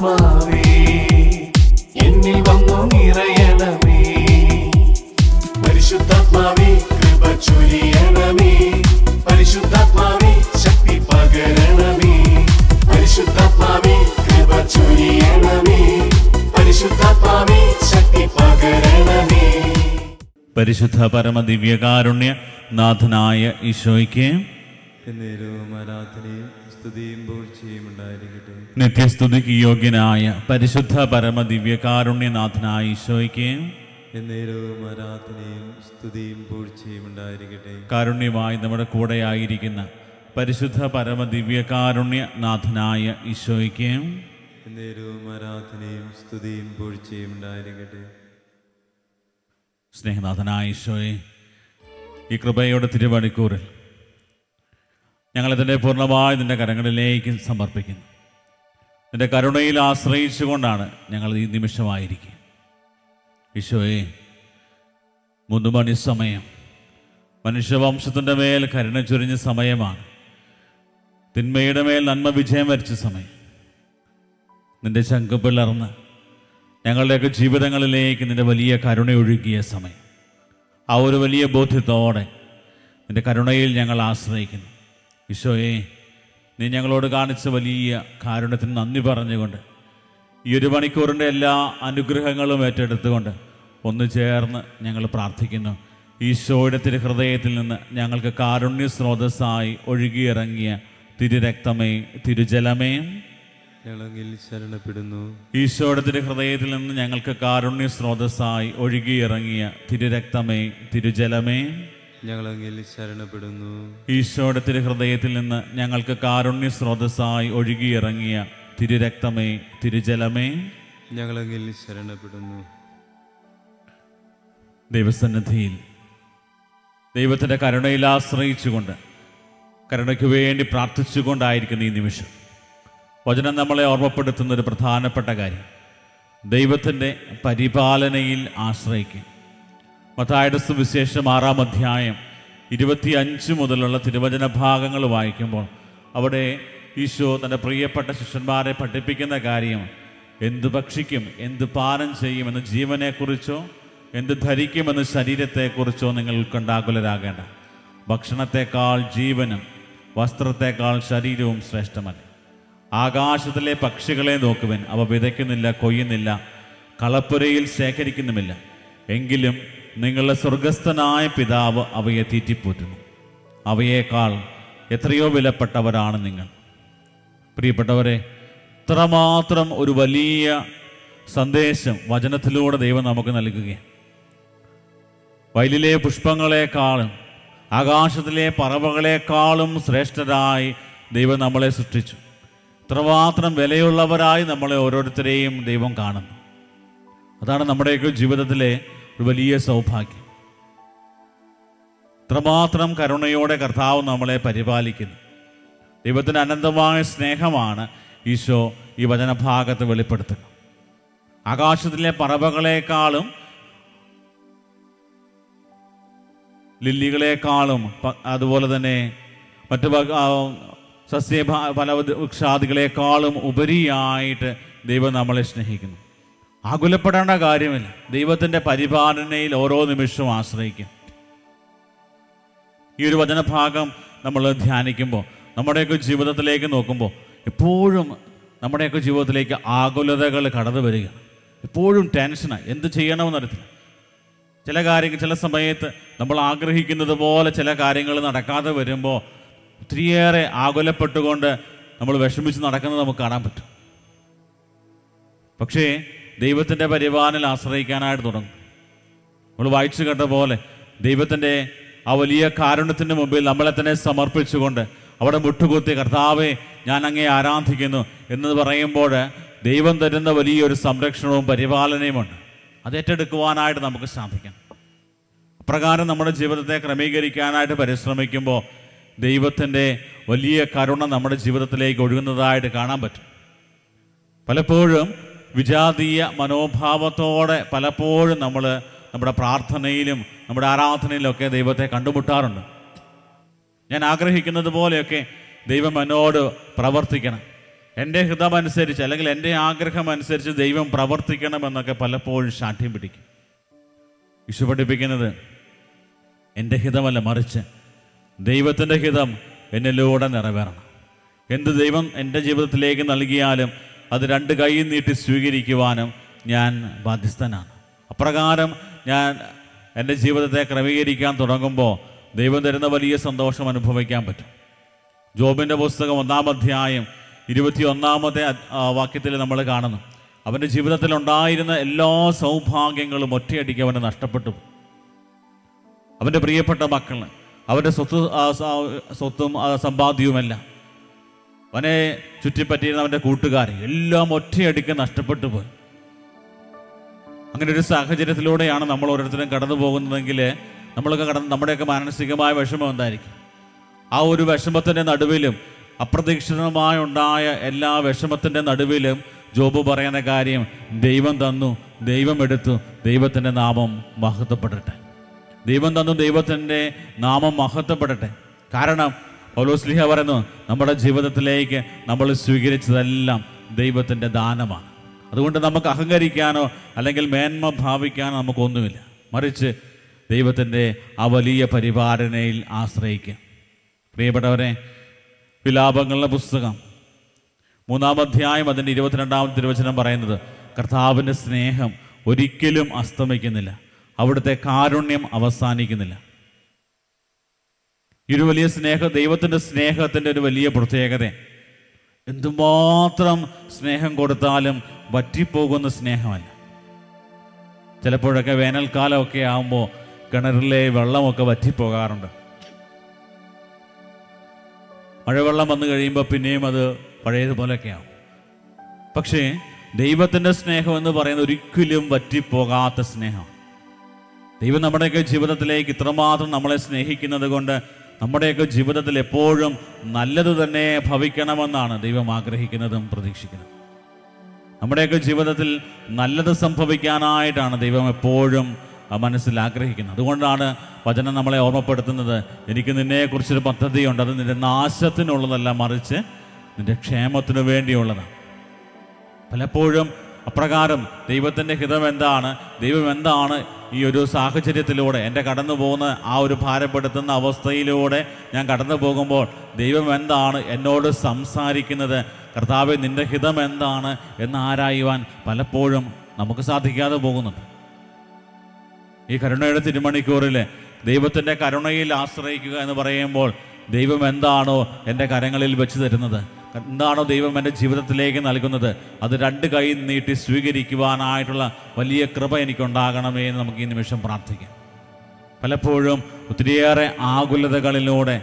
പരിശുദ്ധാത്മാവേ എന്നിൽ വന്നു നിറയണമേ പരിശുദ്ധാത്മാവേ കൃപ ചൊരിയണമേ പരിശുദ്ധാത്മാവേ ശക്തി പകരണമേ പരിശുദ്ധാത്മാവേ കൃപ ചൊരിയണമേ പരിശുദ്ധാത്മാവേ ശക്തി പകരണമേ പരിശുദ്ധ പരമ ദിവ്യകാരുണ്യ നാഥനായ ഈശോയ്ക്ക് എന്നേരവും ആരാധനയും സ്തുതിയും പൂഴ്ചയും ഉണ്ടായിരിക്കട്ടെ നിത്യസ്തുതിക്ക് യോഗ്യനായ പരിശുദ്ധ പരമ ദിവ്യകാരുണ്യനാഥനായ ഈശോയ്ക്ക് എന്നേരവും ആരാധനയും സ്തുതിയും പൂഴ്ചയും ഉണ്ടായിരിക്കട്ടെ കാരുണ്യമായി നമ്മുടെ കൂടെയായിരിക്കുന്ന പരിശുദ്ധ പരമ ദിവ്യകാരുണ്യ നാഥനായ ഈശോയ്ക്ക് എന്നേരവും ആരാധനയും സ്തുതിയും പൂഴ്ചയും ഉണ്ടായിരിക്കട്ടെ സ്നേഹനാഥനായ ഈശോയെ ഈ കൃപയുടെ തിരുവണിക്കൂറിൽ ഞങ്ങളിതിൻ്റെ പൂർണ്ണമായി നിൻ്റെ കരങ്ങളിലേക്ക് സമർപ്പിക്കുന്നു നിൻ്റെ കരുണയിൽ ആശ്രയിച്ചുകൊണ്ടാണ് ഞങ്ങൾ ഈ നിമിഷമായിരിക്കുക ഈശോയെ മൂന്ന് മണി സമയം മനുഷ്യവംശത്തിൻ്റെ മേൽ കരുണ ചൊരിഞ്ഞ സമയമാണ് തിന്മയുടെ മേൽ നന്മ വിജയം വരിച്ച സമയം നിന്റെ ശംഖ് പിളർന്ന് ഞങ്ങളുടെയൊക്കെ ജീവിതങ്ങളിലേക്ക് നിന്റെ വലിയ കരുണ ഒഴുകിയ സമയം ആ ഒരു വലിയ ബോധ്യത്തോടെ നിന്റെ കരുണയിൽ ഞങ്ങൾ ആശ്രയിക്കുന്നു ഈശോയെ നീ ഞങ്ങളോട് കാണിച്ച വലിയ കാരുണ്യത്തിന് നന്ദി പറഞ്ഞുകൊണ്ട് ഈ ഒരു മണിക്കൂറിൻ്റെ എല്ലാ അനുഗ്രഹങ്ങളും ഏറ്റെടുത്തുകൊണ്ട് ഒന്ന് ചേർന്ന് ഞങ്ങൾ പ്രാർത്ഥിക്കുന്നു ഈശോയുടെ തിരുഹൃദയത്തിൽ നിന്ന് ഞങ്ങൾക്ക് കാരുണ്യ സ്രോതസ്സായി ഒഴുകിയിറങ്ങിയ തിരുരക്തമേ തിരുജലമേ ഞങ്ങളങ്ങിൽ ശരണപ്പെടുന്നു ഈശോയുടെ തിരുഹൃദയത്തിൽ നിന്ന് ഞങ്ങൾക്ക് കാരുണ്യ സ്രോതസ്സായി ഒഴുകിയിറങ്ങിയ തിരുരക്തമേ തിരുജലമേ ഞങ്ങളങ്ങിൽ ശരണപ്പെടുന്നു ഈശോയുടെ തിരുഹൃദയത്തിൽ നിന്ന് ഞങ്ങൾക്ക് കാരുണ്യ സ്രോതസ്സായി ഒഴുകിയിറങ്ങിയ തിരുരക്തമേ തിരുജലമേ ഞങ്ങളങ്ങിൽ ശരണപ്പെടുന്നു ദൈവസന്നിധിയിൽ ദൈവത്തിൻ്റെ കരുണയിൽ ആശ്രയിച്ചുകൊണ്ട് കരുണയ്ക്ക് വേണ്ടി പ്രാർത്ഥിച്ചുകൊണ്ടായിരിക്കുന്ന ഈ നിമിഷം വചനം നമ്മളെ ഓർമ്മപ്പെടുത്തുന്ന ഒരു പ്രധാനപ്പെട്ട കാര്യം ദൈവത്തിൻ്റെ പരിപാലനയിൽ ആശ്രയിക്കും മത്തായുടെ സുവിശേഷം ആറാം അധ്യായം ഇരുപത്തി അഞ്ച് മുതലുള്ള തിരുവചന ഭാഗങ്ങൾ വായിക്കുമ്പോൾ അവിടെ ഈശോ തൻ്റെ പ്രിയപ്പെട്ട ശിഷ്യന്മാരെ പഠിപ്പിക്കുന്ന കാര്യം എന്ത് ഭക്ഷിക്കും എന്ത് പാനം ചെയ്യുമെന്ന് ജീവനെക്കുറിച്ചോ എന്ത് ധരിക്കുമെന്ന് ശരീരത്തെക്കുറിച്ചോ നിങ്ങൾ ഉത്കണ്ഠാകുലരാകേണ്ട ഭക്ഷണത്തെക്കാൾ ജീവനും വസ്ത്രത്തെക്കാൾ ശരീരവും ശ്രേഷ്ഠമല്ല ആകാശത്തിലെ പക്ഷികളെ നോക്കുവൻ അവ വിതയ്ക്കുന്നില്ല കൊയ്യുന്നില്ല കളപ്പുരയിൽ ശേഖരിക്കുന്നുമില്ല എങ്കിലും നിങ്ങളുടെ സ്വർഗസ്ഥനായ പിതാവ് അവയെ തീറ്റിപ്പോറ്റുന്നു അവയേക്കാൾ എത്രയോ വിലപ്പെട്ടവരാണ് നിങ്ങൾ പ്രിയപ്പെട്ടവരെ ഇത്രമാത്രം ഒരു വലിയ സന്ദേശം വചനത്തിലൂടെ ദൈവം നമുക്ക് നൽകുകയാണ് വയലിലെ പുഷ്പങ്ങളെക്കാളും ആകാശത്തിലെ പറവകളെക്കാളും ശ്രേഷ്ഠരായി ദൈവം നമ്മളെ സൃഷ്ടിച്ചു ഇത്രമാത്രം വിലയുള്ളവരായി നമ്മളെ ഓരോരുത്തരെയും ദൈവം കാണുന്നു അതാണ് നമ്മുടെയൊക്കെ ജീവിതത്തിലെ ഒരു വലിയ സൗഭാഗ്യം ഇത്രമാത്രം കരുണയോടെ കർത്താവ് നമ്മളെ പരിപാലിക്കുന്നു ദൈവത്തിൻ്റെ അനന്തമായ സ്നേഹമാണ് ഈശോ ഈ വചനഭാഗത്ത് വെളിപ്പെടുത്തുക ആകാശത്തിലെ പറവകളെക്കാളും ലില്ലികളെക്കാളും പ- അതുപോലെ തന്നെ മറ്റു വക- ആ, സസ്യ ഭ- ഫല വൃക്ഷാദികളെക്കാളും ഉപരിയായിട്ട് ദൈവം നമ്മളെ സ്നേഹിക്കുന്നു ആകുലപ്പെടേണ്ട കാര്യമില്ല ദൈവത്തിൻ്റെ പരിപാലനയിൽ ഓരോ നിമിഷവും ആശ്രയിക്കും ഈ ഒരു വചനഭാഗം നമ്മൾ ധ്യാനിക്കുമ്പോൾ നമ്മുടെയൊക്കെ ജീവിതത്തിലേക്ക് നോക്കുമ്പോൾ എപ്പോഴും നമ്മുടെയൊക്കെ ജീവിതത്തിലേക്ക് ആകുലതകൾ കടന്നു വരിക എപ്പോഴും ടെൻഷനാണ് എന്ത് ചെയ്യണമെന്നറിയത്തില്ല ചില കാര്യങ്ങൾ ചില സമയത്ത് നമ്മൾ ആഗ്രഹിക്കുന്നത് പോലെ ചില കാര്യങ്ങൾ നടക്കാതെ വരുമ്പോൾ ഒത്തിരിയേറെ ആകുലപ്പെട്ടുകൊണ്ട് നമ്മൾ വിഷമിച്ച് നടക്കുന്നത് നമുക്ക് കാണാൻ പറ്റും പക്ഷേ ദൈവത്തിൻ്റെ പരിപാലനയിൽ ആശ്രയിക്കാനായിട്ട് തുടങ്ങും നമ്മൾ വായിച്ചു കേട്ട പോലെ ദൈവത്തിൻ്റെ ആ വലിയ കാരുണ്യത്തിൻ്റെ മുമ്പിൽ നമ്മളെ തന്നെ സമർപ്പിച്ചുകൊണ്ട് അവിടെ മുട്ടുകുത്തി കർത്താവെ ഞാൻ അങ്ങേ ആരാധിക്കുന്നു എന്ന് പറയുമ്പോൾ ദൈവം തരുന്ന വലിയൊരു സംരക്ഷണവും പരിപാലനയുമുണ്ട് അത് ഏറ്റെടുക്കുവാനായിട്ട് നമുക്ക് സാധിക്കണം അപ്രകാരം നമ്മുടെ ജീവിതത്തെ ക്രമീകരിക്കാനായിട്ട് പരിശ്രമിക്കുമ്പോൾ ദൈവത്തിൻ്റെ വലിയ കരുണ നമ്മുടെ ജീവിതത്തിലേക്ക് ഒഴുകുന്നതായിട്ട് കാണാൻ പറ്റും പലപ്പോഴും വിജാതീയ മനോഭാവത്തോടെ പലപ്പോഴും നമ്മൾ നമ്മുടെ പ്രാർത്ഥനയിലും നമ്മുടെ ആരാധനയിലൊക്കെ ദൈവത്തെ കണ്ടുമുട്ടാറുണ്ട് ഞാൻ ആഗ്രഹിക്കുന്നത് പോലെയൊക്കെ ദൈവം എന്നോട് പ്രവർത്തിക്കണം എൻ്റെ ഹിതമനുസരിച്ച് അല്ലെങ്കിൽ എൻ്റെ ആഗ്രഹം അനുസരിച്ച് ദൈവം പ്രവർത്തിക്കണമെന്നൊക്കെ പലപ്പോഴും ശാഠ്യം പിടിക്കും വിശു പഠിപ്പിക്കുന്നത് എൻ്റെ ഹിതമല്ല മറിച്ച് ദൈവത്തിൻ്റെ ഹിതം എന്നിലൂടെ നിറവേറണം എന്ത് ദൈവം എൻ്റെ ജീവിതത്തിലേക്ക് നൽകിയാലും അത് രണ്ട് കൈ നീട്ടി സ്വീകരിക്കുവാനും ഞാൻ ബാധ്യസ്ഥനാണ് അപ്രകാരം ഞാൻ എൻ്റെ ജീവിതത്തെ ക്രമീകരിക്കാൻ തുടങ്ങുമ്പോൾ ദൈവം തരുന്ന വലിയ സന്തോഷം അനുഭവിക്കാൻ പറ്റും ജോബിൻ്റെ പുസ്തകം ഒന്നാം അധ്യായം ഇരുപത്തി ഒന്നാമത്തെ വാക്യത്തിൽ നമ്മൾ കാണുന്നു അവൻ്റെ ജീവിതത്തിൽ ഉണ്ടായിരുന്ന എല്ലാ സൗഭാഗ്യങ്ങളും ഒറ്റയടിക്ക് അവന് നഷ്ടപ്പെട്ടു പോയി. അവൻ്റെ പ്രിയപ്പെട്ട മക്കൾ അവൻ്റെ സ്വത്ത് ആ, സ- സ്വത്തും ആ, സമ്പാദ്യവുമെല്ലാം അവനെ ചുറ്റിപ്പറ്റിയിരുന്ന അവൻ്റെ കൂട്ടുകാർ എല്ലാം ഒറ്റയടിക്ക് നഷ്ടപ്പെട്ടു പോയി അങ്ങനെ ഒരു സാഹചര്യത്തിലൂടെയാണ് നമ്മൾ ഓരോരുത്തരും കടന്നു പോകുന്നതെങ്കിൽ നമ്മളൊക്കെ കടന്ന് നമ്മുടെയൊക്കെ മാനസികമായ വിഷമം എന്തായിരിക്കും ആ ഒരു വിഷമത്തിൻ്റെ നടുവിലും അപ്രതീക്ഷിതമായി ഉണ്ടായ എല്ലാ വിഷമത്തിൻ്റെ നടുവിലും ജോബ് പറയുന്ന കാര്യം ദൈവം തന്നു ദൈവം എടുത്തു ദൈവത്തിൻ്റെ നാമം മഹത്വപ്പെടട്ടെ ദൈവം തന്നു ദൈവത്തിൻ്റെ നാമം മഹത്വപ്പെടട്ടെ കാരണം പൗലോസ്ലിഹ പറയുന്നു നമ്മുടെ ജീവിതത്തിലേക്ക് നമ്മൾ സ്വീകരിച്ചതെല്ലാം ദൈവത്തിൻ്റെ ദാനമാണ് അതുകൊണ്ട് നമുക്ക് അഹങ്കരിക്കാനോ അല്ലെങ്കിൽ മേന്മ ഭാവിക്കാനോ നമുക്കൊന്നുമില്ല മറിച്ച് ദൈവത്തിൻ്റെ ആ വലിയ പരിപാലനയിൽ ആശ്രയിക്കുക പ്രിയപ്പെട്ടവരെ വിലാപങ്ങളുടെ പുസ്തകം മൂന്നാം അധ്യായം അതിൻ്റെ ഇരുപത്തിരണ്ടാം തിരുവചനം പറയുന്നത് കർത്താവിൻ്റെ സ്നേഹം ഒരിക്കലും അസ്തമിക്കുന്നില്ല അവിടുത്തെ കാരുണ്യം അവസാനിക്കുന്നില്ല ഈ ഒരു വലിയ സ്നേഹം ദൈവത്തിൻ്റെ സ്നേഹത്തിൻ്റെ ഒരു വലിയ പ്രത്യേകത എന്തുമാത്രം സ്നേഹം കൊടുത്താലും വറ്റിപ്പോകുന്ന സ്നേഹമല്ല ചിലപ്പോഴൊക്കെ വേനൽക്കാലമൊക്കെ ആകുമ്പോൾ കിണറിലെ വെള്ളമൊക്കെ വറ്റിപ്പോകാറുണ്ട് മഴവെള്ളം വന്നു കഴിയുമ്പോൾ പിന്നെയും അത് പഴയതുപോലെയൊക്കെ ആവും പക്ഷേ ദൈവത്തിൻ്റെ സ്നേഹം എന്ന് പറയുന്നത് ഒരിക്കലും വറ്റിപ്പോകാത്ത സ്നേഹം ദൈവം നമ്മുടെയൊക്കെ ജീവിതത്തിലേക്ക് ഇത്രമാത്രം നമ്മളെ സ്നേഹിക്കുന്നത് കൊണ്ട് നമ്മുടെയൊക്കെ ജീവിതത്തിൽ എപ്പോഴും നല്ലത് തന്നെ ഭവിക്കണമെന്നാണ് ദൈവം ആഗ്രഹിക്കുന്നതും പ്രതീക്ഷിക്കുന്നതും നമ്മുടെയൊക്കെ ജീവിതത്തിൽ നല്ലത് സംഭവിക്കാനായിട്ടാണ് ദൈവം എപ്പോഴും ആ മനസ്സിൽ ആഗ്രഹിക്കുന്നത് അതുകൊണ്ടാണ് വചനം നമ്മളെ ഓർമ്മപ്പെടുത്തുന്നത് എനിക്ക് നിന്നെക്കുറിച്ചൊരു പദ്ധതിയുണ്ട് അത് നിന്റെ നാശത്തിനുള്ളതല്ല മറിച്ച് നിന്റെ ക്ഷേമത്തിനു വേണ്ടിയുള്ളതാണ് പലപ്പോഴും അപ്രകാരം ദൈവത്തിൻ്റെ ഹിതം എന്താണ് ദൈവം എന്താണ് ഈ ഒരു സാഹചര്യത്തിലൂടെ എൻ്റെ കടന്നു പോകുന്ന ആ ഒരു ഭാരപ്പെടുത്തുന്ന അവസ്ഥയിലൂടെ ഞാൻ കടന്നു പോകുമ്പോൾ ദൈവം എന്താണ് എന്നോട് സംസാരിക്കുന്നത് കർത്താവ് നിൻ്റെ ഹിതം എന്താണ് എന്ന് ആരായുവാൻ പലപ്പോഴും നമുക്ക് സാധിക്കാതെ പോകുന്നുണ്ട് ഈ കരുണയുടെ തിരുമണിക്കൂറിൽ ദൈവത്തിൻ്റെ കരുണയിൽ ആശ്രയിക്കുക എന്ന് പറയുമ്പോൾ ദൈവം എന്താണോ എൻ്റെ കരങ്ങളിൽ വെച്ച് തരുന്നത് എന്താണോ ദൈവം എൻ്റെ ജീവിതത്തിലേക്ക് നൽകുന്നത് അത് രണ്ട് കൈ നീട്ടി സ്വീകരിക്കുവാനായിട്ടുള്ള വലിയ കൃപ എനിക്കുണ്ടാകണമേ എന്ന് നമുക്ക് ഈ നിമിഷം പ്രാർത്ഥിക്കാം പലപ്പോഴും ഒത്തിരിയേറെ ആകുലതകളിലൂടെ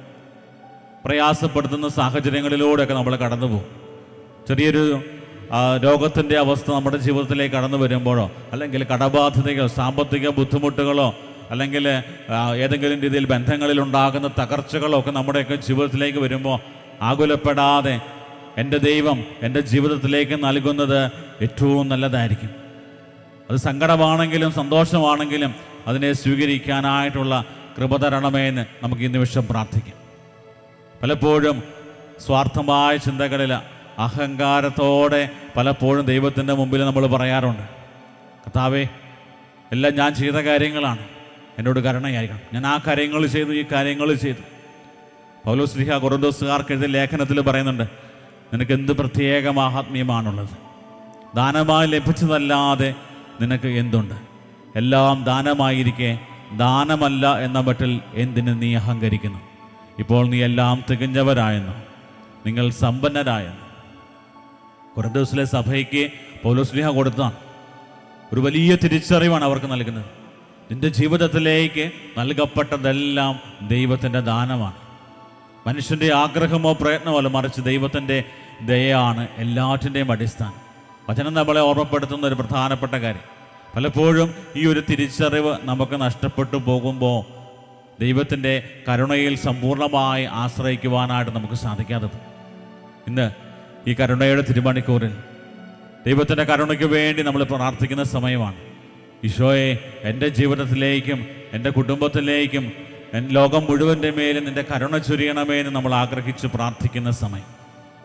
പ്രയാസപ്പെടുത്തുന്ന സാഹചര്യങ്ങളിലൂടെയൊക്കെ നമ്മൾ കടന്നു പോകും ചെറിയൊരു ആ, രോഗത്തിൻ്റെ അവസ്ഥ നമ്മുടെ ജീവിതത്തിലേക്ക് കടന്നു വരുമ്പോഴോ അല്ലെങ്കിൽ കടബാധ്യതയോ സാമ്പത്തിക ബുദ്ധിമുട്ടുകളോ അല്ലെങ്കിൽ ആ, ഏതെങ്കിലും രീതിയിൽ ബന്ധങ്ങളിൽ ഉണ്ടാകുന്ന തകർച്ചകളോ ഒക്കെ നമ്മുടെയൊക്കെ ജീവിതത്തിലേക്ക് വരുമ്പോൾ ആകുലപ്പെടാതെ എൻ്റെ ദൈവം എൻ്റെ ജീവിതത്തിലേക്ക് നൽകുന്നത് ഏറ്റവും നല്ലതായിരിക്കും അത് സങ്കടമാണെങ്കിലും സന്തോഷമാണെങ്കിലും അതിനെ സ്വീകരിക്കാനായിട്ടുള്ള കൃപ തരണമേ എന്ന് നമുക്ക് ഈ നിമിഷം പ്രാർത്ഥിക്കാം പലപ്പോഴും സ്വാർത്ഥമായ ചിന്തകളിൽ അഹങ്കാരത്തോടെ പലപ്പോഴും ദൈവത്തിൻ്റെ മുമ്പിൽ നമ്മൾ പറയാറുണ്ട് കർത്താവേ എല്ലാം ഞാൻ ചെയ്ത കാര്യങ്ങളാണ് എന്നോട് കരുണയായിരിക്കണം ഞാൻ ആ കാര്യങ്ങൾ ചെയ്തു ഈ കാര്യങ്ങൾ ചെയ്തു പൗലോസ്ലിഹ കൊറന്തോസുകാർക്ക് എഴുതിയ ലേഖനത്തിൽ പറയുന്നുണ്ട് നിനക്ക് എന്ത് പ്രത്യേക മാഹാത്മ്യമാണുള്ളത് ദാനമായി ലഭിച്ചതല്ലാതെ നിനക്ക് എന്തുണ്ട് എല്ലാം ദാനമായിരിക്കെ ദാനമല്ല എന്ന മട്ടിൽ എന്തിന് നീ അഹങ്കരിക്കുന്നു ഇപ്പോൾ നീ എല്ലാം തികഞ്ഞവരായെന്നു നിങ്ങൾ സമ്പന്നരായെന്നു കൊറന്തോസിലെ സഭയ്ക്ക് പൗലോസ്ലിഹ കൊടുത്താണ് ഒരു വലിയ തിരിച്ചറിവാണ് അവർക്ക് നൽകുന്നത് നിന്റെ ജീവിതത്തിലേക്ക് നൽകപ്പെട്ടതെല്ലാം ദൈവത്തിൻ്റെ ദാനമാണ് മനുഷ്യൻ്റെ ആഗ്രഹമോ പ്രയത്നമോ അല്ല മറിച്ച് ദൈവത്തിൻ്റെ ദയയാണ് എല്ലാറ്റിൻ്റെയും അടിസ്ഥാനം വചനം നമ്മളെ ഓർമ്മപ്പെടുത്തുന്ന ഒരു പ്രധാനപ്പെട്ട കാര്യം പലപ്പോഴും ഈ ഒരു തിരിച്ചറിവ് നമുക്ക് നഷ്ടപ്പെട്ടു പോകുമ്പോൾ ദൈവത്തിൻ്റെ കരുണയിൽ സമ്പൂർണ്ണമായി ആശ്രയിക്കുവാനായിട്ട് നമുക്ക് സാധിക്കാതെ പോകും ഇന്ന് ഈ കരുണയുടെ തിരുമണിക്കൂറിൽ ദൈവത്തിൻ്റെ കരുണയ്ക്ക് വേണ്ടി നമ്മൾ പ്രാർത്ഥിക്കുന്ന സമയമാണ് ഈശോയെ എൻ്റെ ജീവിതത്തിലേക്കും എൻ്റെ കുടുംബത്തിലേക്കും എൻ- ലോകം മുഴുവൻ്റെ മേലും നിൻ്റെ കരുണ ചൊരിയണമേ എന്ന് നമ്മൾ ആഗ്രഹിച്ച് പ്രാർത്ഥിക്കുന്ന സമയം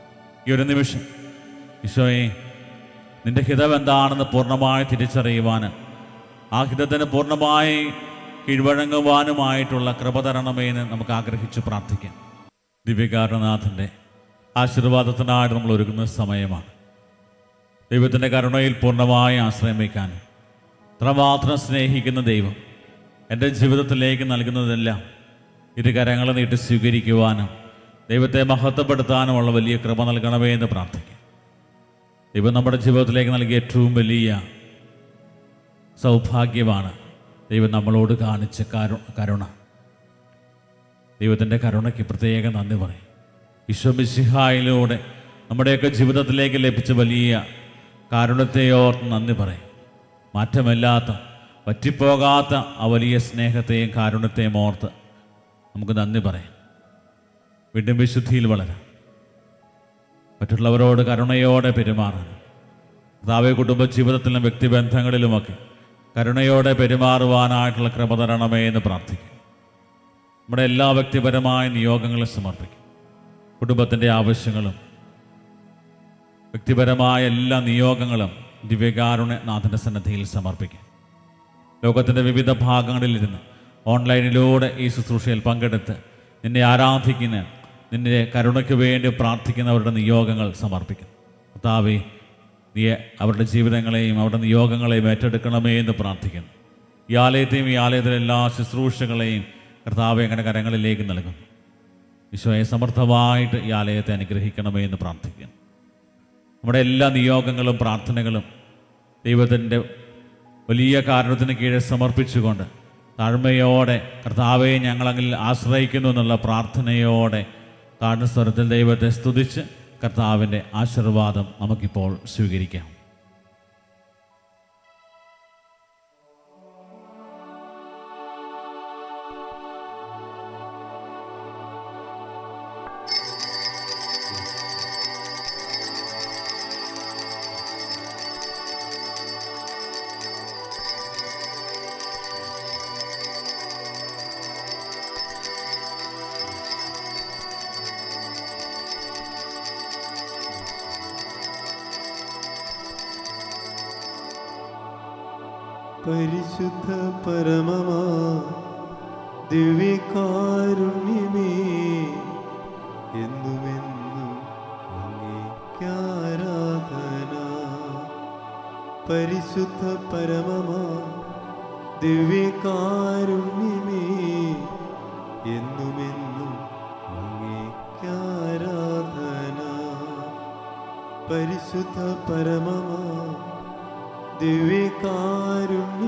ഈ ഒരു നിമിഷം ഈശോയെ നിന്റെ ഹിതം എന്താണെന്ന് പൂർണ്ണമായി തിരിച്ചറിയുവാൻ ആ ഹിതത്തിന് പൂർണ്ണമായി കീഴ്വഴങ്ങുവാനുമായിട്ടുള്ള കൃപ തരണമേ എന്ന് നമുക്ക് ആഗ്രഹിച്ച് പ്രാർത്ഥിക്കാം ദിവ്യകാരണനാഥൻ്റെ ആശീർവാദത്തിനായിട്ട് നമ്മൾ ഒരുങ്ങുന്ന സമയമാണ് ദൈവത്തിൻ്റെ കരുണയിൽ പൂർണ്ണമായി ആശ്രയം വയ്ക്കാനും അത്രമാത്രം സ്നേഹിക്കുന്ന ദൈവം എൻ്റെ ജീവിതത്തിലേക്ക് നൽകുന്നതെല്ലാം ഇരു കരങ്ങൾ നീട്ടി സ്വീകരിക്കുവാനും ദൈവത്തെ മഹത്വപ്പെടുത്താനുമുള്ള വലിയ കൃപ നൽകണമേ എന്ന് പ്രാർത്ഥിക്കാം ദൈവം നമ്മുടെ ജീവിതത്തിലേക്ക് നൽകിയ ഏറ്റവും വലിയ സൗഭാഗ്യമാണ് ദൈവം നമ്മളോട് കാണിച്ച കരു കരുണ ദൈവത്തിൻ്റെ കരുണയ്ക്ക് പ്രത്യേക നന്ദി പറയും വിശ്വമിശിഹായിലൂടെ നമ്മുടെയൊക്കെ ജീവിതത്തിലേക്ക് ലഭിച്ച വലിയ കാരുണ്യത്തെ ഓർത്ത് നന്ദി പറയും മാറ്റമില്ലാത്ത പറ്റിപ്പോകാത്ത ആ വലിയ സ്നേഹത്തെയും കാരുണ്യത്തെയും ഓർത്ത് നമുക്ക് നന്ദി പറയാം വീണ്ടും വിശുദ്ധിയിൽ വളരാം മറ്റുള്ളവരോട് കരുണയോടെ പെരുമാറാൻ കർത്താവെ കുടുംബ ജീവിതത്തിലും വ്യക്തിബന്ധങ്ങളിലുമൊക്കെ കരുണയോടെ പെരുമാറുവാനായിട്ടുള്ള കൃപ തരണമേ എന്ന് പ്രാർത്ഥിക്കും നമ്മുടെ എല്ലാ വ്യക്തിപരമായ നിയോഗങ്ങളും സമർപ്പിക്കും കുടുംബത്തിൻ്റെ ആവശ്യങ്ങളും വ്യക്തിപരമായ എല്ലാ നിയോഗങ്ങളും ദിവ്യകാരുണ്യ നാഥൻ്റെ സന്നദ്ധിയിൽ സമർപ്പിക്കും ലോകത്തിൻ്റെ വിവിധ ഭാഗങ്ങളിലിരുന്ന് ഓൺലൈനിലൂടെ ഈ ശുശ്രൂഷയിൽ പങ്കെടുത്ത് നിന്നെ ആരാധിക്കുന്ന നിന്റെ കരുണയ്ക്ക് വേണ്ടി പ്രാർത്ഥിക്കുന്നവരുടെ നിയോഗങ്ങൾ സമർപ്പിക്കും കർത്താവേ നീ അവരുടെ ജീവിതങ്ങളെയും അവരുടെ നിയോഗങ്ങളെയും ഏറ്റെടുക്കണമേ എന്ന് പ്രാർത്ഥിക്കുന്നു ഈ ആലയത്തെയും ഈ ആലയത്തിലെ എല്ലാ ശുശ്രൂഷകളെയും കർത്താവ് എങ്ങനെ കരങ്ങളിലേക്ക് നൽകുന്നു ഈശോയെ സമർത്ഥമായിട്ട് ഈ ആലയത്തെ അനുഗ്രഹിക്കണമേ എന്ന് പ്രാർത്ഥിക്കുന്നു നമ്മുടെ എല്ലാ നിയോഗങ്ങളും പ്രാർത്ഥനകളും ദൈവത്തിൻ്റെ വലിയ കാരണത്തിന് കീഴെ സമർപ്പിച്ചുകൊണ്ട് താഴ്മയോടെ കർത്താവെ ഞങ്ങളങ്ങിൽ ആശ്രയിക്കുന്നു എന്നുള്ള പ്രാർത്ഥനയോടെ താഴ്ന്ന സ്വരത്തിൽ ദൈവത്തെ സ്തുതിച്ച് കർത്താവിൻ്റെ ആശീർവാദം നമുക്കിപ്പോൾ സ്വീകരിക്കാം പരിശുദ്ധ പരമമാ ദിവ്യകാരുണ്യമേ എന്നുമെന്നും അങ്ങേക്കാരാധന പരിശുദ്ധ പരമമാ ദിവ്യകാരുണ്യമേ എന്നുമെന്നും അങ്ങേക്കാരാധന പരിശുദ്ധ പരമമാ ദിവ്യകാരുണ്യമേ